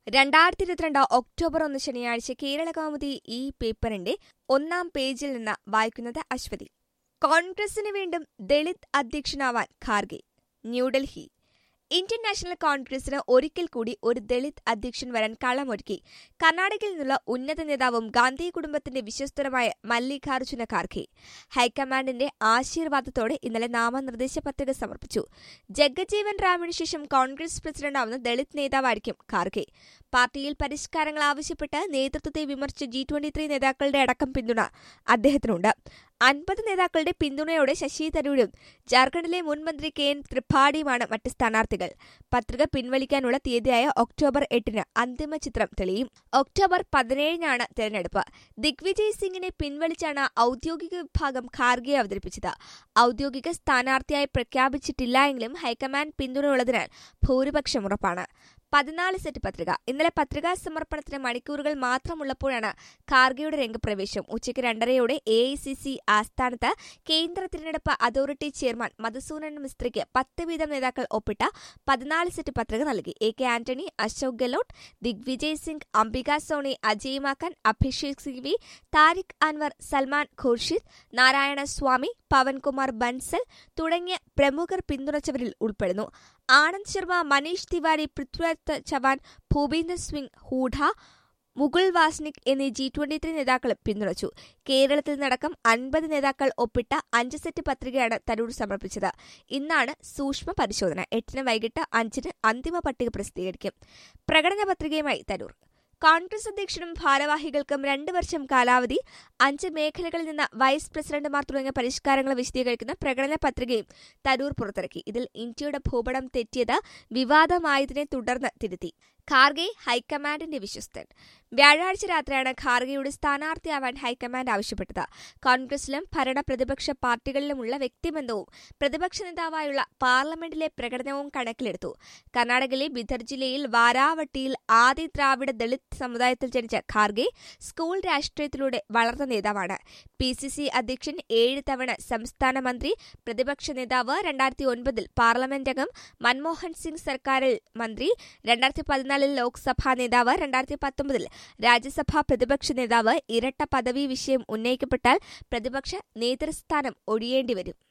രണ്ടായിരത്തി ഇരുപത്തിരണ്ട് ഒക്ടോബർ ഒന്ന് ശനിയാഴ്ച കേരള കൗമുദി ഈ പേപ്പറിന്റെ ഒന്നാം പേജിൽ നിന്ന് വായിക്കുന്നത് അശ്വതി കോൺഗ്രസിന് വീണ്ടും ദളിത് അധ്യക്ഷനാവാൻ ഖാർഗെ ന്യൂഡൽഹി ഇന്ത്യൻ നാഷണൽ കോൺഗ്രസിന് ഒരിക്കൽ കൂടി ഒരു ദളിത് അധ്യക്ഷൻ വരാൻ കളമൊരുക്കി കർണാടകയിൽ നിന്നുള്ള ഉന്നത നേതാവും ഗാന്ധി കുടുംബത്തിന്റെ വിശ്വസ്തരമായ മല്ലികാർജുന ഖാർഗെ ഹൈക്കമാൻഡിന്റെ ആശീർവാദത്തോടെ ഇന്നലെ നാമനിർദ്ദേശ പത്രിക സമർപ്പിച്ചു ജഗജീവൻ റാമിന് ശേഷം കോൺഗ്രസ് പ്രസിഡന്റാവുന്ന ദളിത് നേതാവായിരിക്കും ഖാർഗെ പാർട്ടിയിൽ പരിഷ്കാരങ്ങൾ ആവശ്യപ്പെട്ട് നേതൃത്വത്തെ വിമർശിച്ച ജി ട്വന്റി ത്രീ നേതാക്കളുടെ അടക്കം പിന്തുണ അദ്ദേഹത്തിനുണ്ട് അൻപത് നേതാക്കളുടെ പിന്തുണയോടെ ശശി തരൂരും ജാർഖണ്ഡിലെ മുൻ മന്ത്രി കെ എൻ ത്രിപാഠിയുമാണ് മറ്റ് സ്ഥാനാർത്ഥികൾ പത്രിക പിൻവലിക്കാനുള്ള തീയതിയായ ഒക്ടോബർ എട്ടിന് അന്തിമ ചിത്രം തെളിയും ഒക്ടോബർ പതിനേഴിനാണ് തെരഞ്ഞെടുപ്പ് ദിഗ്വിജയ് സിംഗിനെ പിൻവലിച്ചാണ് ഔദ്യോഗിക വിഭാഗം ഖാർഗെ അവതരിപ്പിച്ചത് ഔദ്യോഗിക സ്ഥാനാർത്ഥിയായി പ്രഖ്യാപിച്ചിട്ടില്ല എങ്കിലും ഹൈക്കമാൻഡ് പിന്തുണയുള്ളതിനാൽ ഭൂരിപക്ഷം ഉറപ്പാണ് പതിനാല് സെറ്റ് പത്രിക ഇന്നലെ പത്രികാ സമർപ്പണത്തിന് മണിക്കൂറുകൾ മാത്രമുള്ളപ്പോഴാണ് ഖാർഗെയുടെ രംഗപ്രവേശം ഉച്ചയ്ക്ക് രണ്ടരയോടെ എ ഐ സി സി ആസ്ഥാനത്ത് കേന്ദ്ര തിരഞ്ഞെടുപ്പ് അതോറിറ്റി ചെയർമാൻ മധുസൂദൻ മിസ്ത്രിക്ക് പത്ത് വീതം നേതാക്കൾ ഒപ്പിട്ട പതിനാല് സെറ്റ് പത്രിക നൽകി A K Antony Ashok Gehlot Digvijay Singh Ambika Sony Ajay Maken Abhishek Singhvi Tariq Anwar Salman Khurshid Narayana സ്വാമി പവൻകുമാർ ബൻസൽ തുടങ്ങിയ പ്രമുഖർ പിന്തുണച്ചവരിൽ ഉൾപ്പെടുന്നു ആനന്ദ് ശർമ്മ മനീഷ് തിവാരി പൃഥ്വിരാജ് ചവാൻ ഭൂപീന്ദർ സിംഗ് ഹൂഡ മുകുൾ വാസ്നിക് എന്നീ ജി ട്വന്റി ത്രീ നേതാക്കളും പിന്തുണച്ചു കേരളത്തിൽ നിന്നടക്കം അൻപത് നേതാക്കൾ ഒപ്പിട്ട അഞ്ച് സെറ്റ് പത്രികയാണ് തരൂർ സമർപ്പിച്ചത് ഇന്നാണ് സൂക്ഷ്മ പരിശോധന എട്ടിന് വൈകിട്ട് അഞ്ചിന് അന്തിമ പട്ടിക പ്രസിദ്ധീകരിക്കും പ്രകടന പത്രികയുമായി തരൂർ കോൺഗ്രസ് അധ്യക്ഷനും ഭാരവാഹികൾക്കും രണ്ട് വർഷം കാലാവധി അഞ്ച് മേഖലകളിൽ നിന്ന് വൈസ് പ്രസിഡന്റുമാർ തുടങ്ങിയ പരിഷ്കാരങ്ങൾ വിശദീകരിക്കുന്ന പ്രകടന പത്രികയും തരൂർ പുറത്തിറക്കി ഇതിൽ ഇന്ത്യയുടെ ഭൂപടം തെറ്റിയത് വിവാദമായതിനെ തുടർന്ന് തിരുത്തി ഖാർഗെ ഹൈക്കമാൻഡിന്റെ വിശ്വസ്തൻ വ്യാഴാഴ്ച രാത്രിയാണ് ഖാർഗെയുടെ സ്ഥാനാർത്ഥിയാവാൻ ഹൈക്കമാൻഡ് ആവശ്യപ്പെട്ടത് കോൺഗ്രസിലും ഭരണ പ്രതിപക്ഷ പാർട്ടികളിലുമുള്ള വ്യക്തിബന്ധവും പ്രതിപക്ഷ നേതാവായുള്ള പാർലമെന്റിലെ പ്രകടനവും കണക്കിലെടുത്തു കർണാടകയിലെ ബിദർ ജില്ലയിൽ വാരാവട്ടിയിൽ ആദി ദ്രാവിഡ ദളിത് സമുദായത്തിൽ ജനിച്ച ഖാർഗെ സ്കൂൾ രാഷ്ട്രീയത്തിലൂടെ വളർന്ന നേതാവാണ് പി സി സി അധ്യക്ഷൻ ഏഴ് തവണ സംസ്ഥാന മന്ത്രി പ്രതിപക്ഷ നേതാവ് രണ്ടായിരത്തി ഒൻപതിൽ പാർലമെന്റ് അംഗം മൻമോഹൻ സിംഗ് സർക്കാരിൽ മന്ത്രി രണ്ടായിരത്തി പതിനാലിൽ ലോക്സഭാ നേതാവ് രണ്ടായിരത്തി പത്തൊമ്പതിൽ രാജ്യസഭാ പ്രതിപക്ഷ നേതാവ് ഇരട്ട പദവി വിഷയം ഉന്നയിക്കപ്പെട്ടാൽ പ്രതിപക്ഷ നേതൃസ്ഥാനം ഒഴിയേണ്ടിവരും